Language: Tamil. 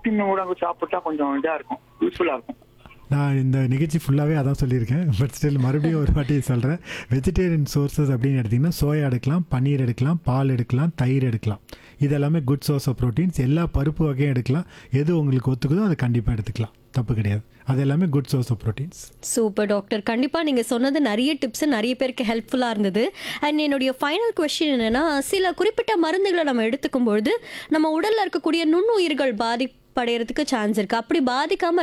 புரோட்டீன் உணவு சாப்பிட்டா கொஞ்சம் இதா இருக்கும் யூஸ்ஃபுல்லா இருக்கும் நான் இந்த நிகழ்ச்சி ஃபுல்லாகவே அதான் சொல்லியிருக்கேன் பட் ஸ்டில் மறுபடியும் ஒரு வாட்டி சொல்கிறேன் வெஜிடேரியன் சோர்சஸ் அப்படின்னு எடுத்திங்கன்னா சோயா எடுக்கலாம் பன்னீர் எடுக்கலாம் பால் எடுக்கலாம் தயிர் எடுக்கலாம் இது எல்லாமே குட் சோர்ஸ் ஆஃப் ப்ரோட்டீன்ஸ் எல்லா பருப்பு வகையும் எடுக்கலாம் எது உங்களுக்கு ஒத்துக்குதோ அதை கண்டிப்பாக எடுத்துக்கலாம் தப்பு கிடையாது அது எல்லாமே good source of proteins super doctor கண்டிப்பா நீங்க சொன்னது நிறைய டிப்ஸ் நிறைய பேருக்கு ஹெல்ப்ஃபுல்லா இருந்தது அண்ட் என்னுடைய ஃபைனல் கொஸ்டின் என்னன்னா சில குறிப்பிட்ட மருந்துகளை நம்ம எடுத்துக்கும் பொழுது நம்ம உடல்ல இருக்கக்கூடிய நுண்ணுயிர்கள் பாதிப்படைகிறதுக்கு சான்ஸ் இருக்கு அப்படி பாதிக்காம